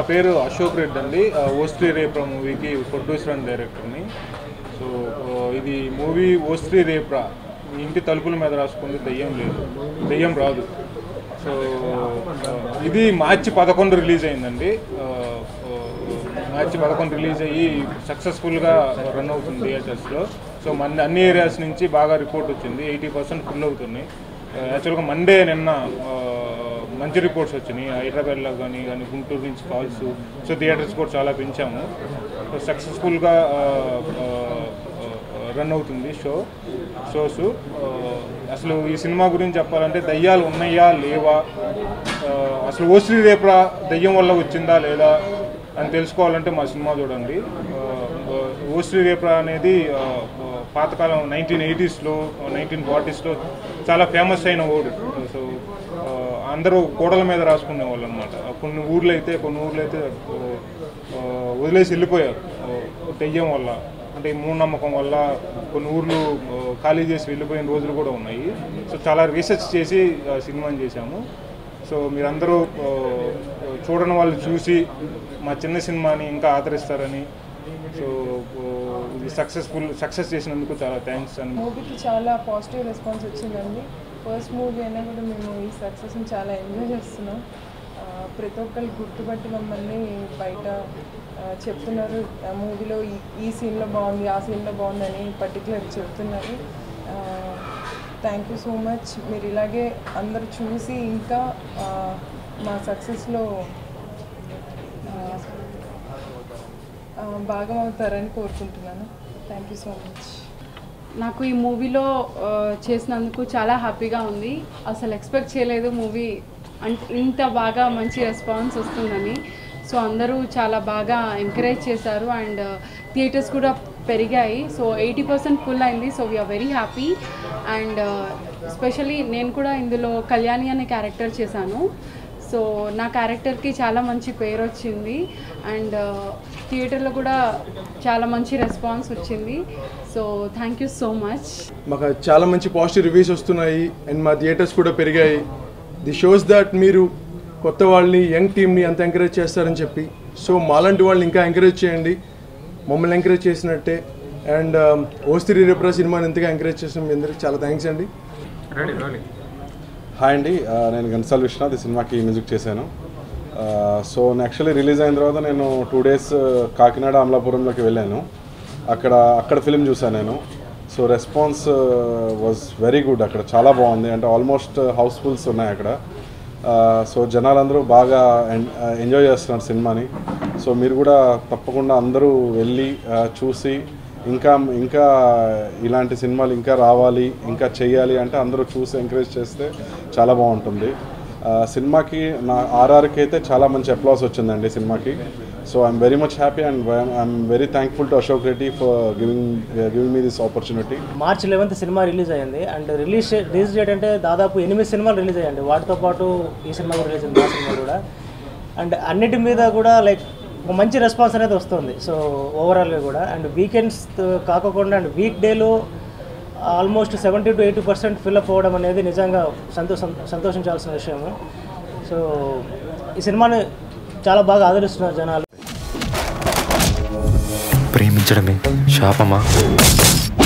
పేరు అశోక్ రెడ్డి అండి ఓస్ట్రీ రేప్రా మూవీకి ప్రొడ్యూసర్ అండ్ డైరెక్టర్ని సో ఆ, ఇది మూవీ ఓస్ట్రీ రేప్రా మీ ఇంటి తలుపుల మీద రాసుకుంది దెయ్యం లేదు దెయ్యం రాదు సో ఆ, ఇది మార్చి పదకొండు రిలీజ్ అయిందండి ఆ, ఆ, మార్చి పదకొండు రిలీజ్ అయ్యి సక్సెస్ఫుల్గా రన్ అవుతుంది థియేటర్స్లో సో మన అన్ని ఏరియాస్ నుంచి బాగా రిపోర్ట్ వచ్చింది ఎయిటీ పర్సెంట్ ఫుల్ అవుతున్నాయి యాక్చువల్గా మండే నిన్న ఆ, మంచి రిపోర్ట్స్ వచ్చినాయి హైదరాబాద్లో కానీ కానీ గుంటూరు నుంచి కాల్స్ సో థియేటర్స్ కూడా చాలా పెంచాము సో సక్సెస్ఫుల్గా రన్ అవుతుంది షో షోస్ అసలు ఈ సినిమా గురించి చెప్పాలంటే దయ్యాలు ఉన్నాయా లేవా ఆ, అసలు ఓశ్రీ రేపరా దయ్యం వల్ల వచ్చిందా లేదా అని తెలుసుకోవాలంటే మా సినిమా చూడండి ఆ, ఆ, ఓశ్రీ రేపరా అనేది ఆ, ఆ, పాతకాలం నైన్టీన్ ఎయిటీస్లో నైన్టీన్ ఫార్టీస్లో చాలా ఫేమస్ అయిన వర్డ్ సో ఆ, అందరూ గోడల మీద రాసుకునే వాళ్ళు అనమాట కొన్ని ఊర్లు అయితే కొన్ని ఊర్లు అయితే ఆ, ఆ, వదిలేసి వెళ్ళిపోయారు ఆ, దెయ్యం వల్ల అంటే ఈ మూఢనమ్మకం వల్ల కొన్ని ఊర్లు ఆ, ఖాళీ చేసి వెళ్ళిపోయిన రోజులు కూడా ఉన్నాయి సో చాలా రీసెర్చ్ చేసి ఆ, సినిమాని చేశాము సో మీరందరూ ఆ, చూడని వాళ్ళు చూసి మా చిన్న సినిమాని ఇంకా ఆదరిస్తారని సో ఆ, ఇది సక్సెస్ఫుల్ సక్సెస్ చేసినందుకు చాలా థ్యాంక్స్ అని మూవీకి చాలా పాజిటివ్ రెస్పాన్స్ వచ్చిందండి ఫస్ట్ మూవీ అయినా కూడా మేము ఈ సక్సెస్ని చాలా ఎంజాయ్ చేస్తున్నాం ఆ, ప్రతి ఒక్కరు గుర్తుపట్టి మమ్మల్ని బయట ఆ, చెప్తున్నారు ఆ మూవీలో ఈ ఈ సీన్లో బాగుంది ఆ సీన్లో బాగుంది అని పర్టికులర్ చెప్తున్నారు థ్యాంక్ యూ సో మచ్ మీరు ఇలాగే అందరూ చూసి ఇంకా ఆ, మా సక్సెస్లో భాగం అవుతారని కోరుకుంటున్నాను థ్యాంక్ యూ సో మచ్ నాకు ఈ మూవీలో ఆ, చేసినందుకు చాలా హ్యాపీగా ఉంది అసలు ఎక్స్పెక్ట్ చేయలేదు మూవీ అంటే ఇంత బాగా మంచి రెస్పాన్స్ వస్తుందని సో అందరూ చాలా బాగా ఎంకరేజ్ చేశారు అండ్ థియేటర్స్ కూడా పెరిగాయి సో ఎయిటీ పర్సెంట్ ఫుల్ అయింది so we are very happy and specially నేను కూడా ఇందులో కళ్యాణి అనే క్యారెక్టర్ చేశాను సో నా క్యారెక్టర్కి చాలా మంచి పేరు వచ్చింది అండ్ థియేటర్లో కూడా చాలా మంచి రెస్పాన్స్ వచ్చింది so thank you so much మాకు చాలా మంచి పాజిటివ్ రివ్యూస్ వస్తున్నాయి అండ్ మా థియేటర్స్ కూడా పెరిగాయి ది షోస్ దట్ మీరు కొత్త వాళ్ళని యంగ్ టీమ్ని అంత ఎంకరేజ్ చేస్తారని చెప్పి సో మాలాంటి వాళ్ళని ఇంకా ఎంకరేజ్ చేయండి మమ్మల్ని ఎంకరేజ్ చేసినట్టే అండ్ ఓస్తిరి రేప్రా సినిమాని ఎంతగా ఎంకరేజ్ చేసిన మీ అందరికి చాలా థ్యాంక్స్ అండి హాయ్ అండి ఆ, నేను ఘంటసాల విశ్వనాథ్ ఈ సినిమాకి మ్యూజిక్ చేశాను ఆ, సో యాక్చువల్లీ రిలీజ్ అయిన తర్వాత నేను టూ డేస్ కాకినాడ అమలాపురంలోకి వెళ్ళాను అక్కడ అక్కడ ఫిలిం చూశాను నేను so response was very good అక్కడ చాలా బాగుంది అంటే ఆల్మోస్ట్ హౌస్ఫుల్స్ ఉన్నాయి అక్కడ ఆ, సో జనాలందరూ బాగా ఎన్- ఎంజాయ్ చేస్తున్నారు సినిమాని సో మీరు కూడా తప్పకుండా అందరూ వెళ్ళి ఆ, చూసి ఇంకా ఇంకా ఇలాంటి సినిమాలు ఇంకా రావాలి ఇంకా చేయాలి అంటే అందరూ చూసి ఎంకరేజ్ చేస్తే చాలా బాగుంటుంది ఆ, సినిమాకి నా ఆర్ఆర్కి అయితే చాలా మంచి అప్లాస్ వచ్చిందండి సినిమాకి so I'm very much happy and I'm very thankful to Ashok Reddy for giving giving me this opportunity March eleventh సినిమా రిలీజ్ అయ్యింది అండ్ రిలీజ్ రిలీజ్ డేట్ అంటే దాదాపు ఎనిమిది సినిమాలు రిలీజ్ అయ్యండి వాటితో పాటు ఈ సినిమా కూడా రిలీజ్ అయింది ఆ సినిమా కూడా అండ్ అన్నిటి మీద కూడా లైక్ ఒక మంచి రెస్పాన్స్ అనేది వస్తుంది సో ఓవరాల్గా కూడా అండ్ వీకెండ్స్ కాకుండా అండ్ వీక్ డేలో almost seventy to eighty percent fill up అవ్వడం అనేది నిజంగా సంతో సం- సంతోషించాల్సిన విషయము సో ఈ సినిమాని చాలా బాగా ఆదరిస్తున్నారు జనాలు ప్రేమించడమే శాపమా